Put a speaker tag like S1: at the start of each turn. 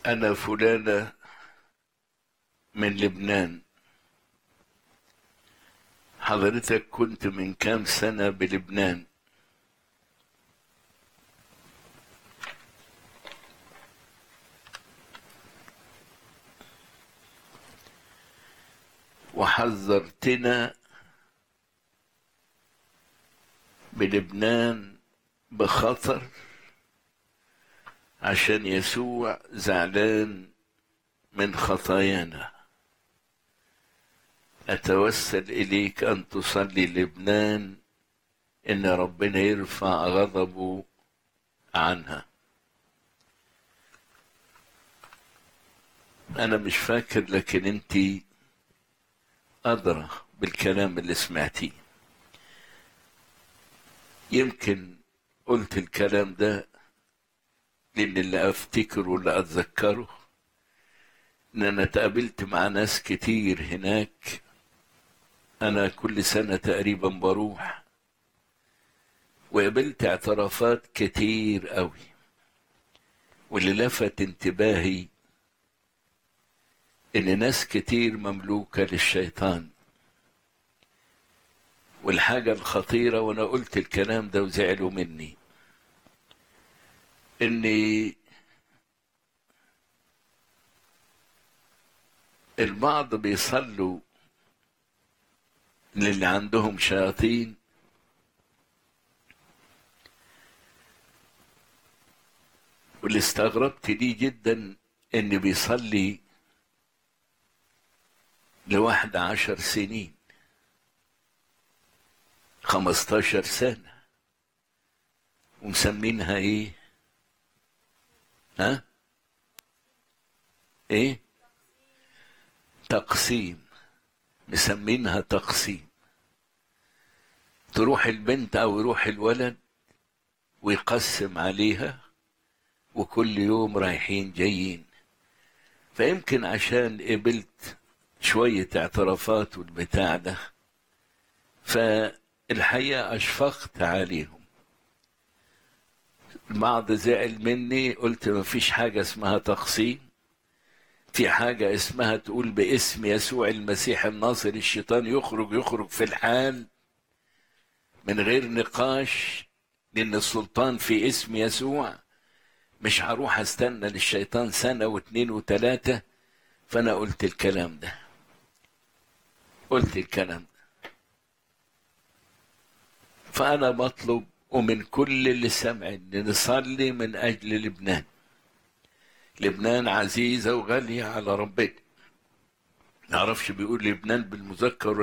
S1: أنا فلانة من لبنان حضرتك كنت من كام سنة بلبنان وحذرتنا بلبنان بخطر عشان يسوع زعلان من خطايانا أتوسل إليك أن تصلي لبنان إن ربنا يرفع غضبه عنها أنا مش فاكر لكن أنت أدرى بالكلام اللي سمعتيه يمكن قلت الكلام ده لأن اللي أفتكره واللي أتذكره إن أنا تقابلت مع ناس كتير هناك أنا كل سنة تقريبا بروح وقابلت اعترافات كتير قوي واللي لفت انتباهي إن ناس كتير مملوكة للشيطان والحاجة الخطيرة وأنا قلت الكلام ده وزعلوا مني إني البعض بيصلوا للي عندهم شياطين واللي استغربت ليه جدا إن بيصلي لواحد عشر سنين خمستاشر سنة ومسمينها ايه ها ايه تقسيم مسمينها تقسيم تروح البنت او يروح الولد ويقسم عليها وكل يوم رايحين جايين فيمكن عشان قبلت شوية اعترافات والبتاع ده فالحقيقة أشفقت عليهم البعض زعل مني قلت ما فيش حاجة اسمها تقسيم في حاجة اسمها تقول باسم يسوع المسيح الناصر الشيطان يخرج يخرج في الحال من غير نقاش لأن السلطان في اسم يسوع مش هروح استنى للشيطان سنة واثنين وثلاثة فأنا قلت الكلام ده قلت الكلام ده فأنا بطلب ومن كل اللي سمع إن نصلي من أجل لبنان لبنان عزيزة وغالية على ربنا نعرفش بيقول لبنان بالمذكر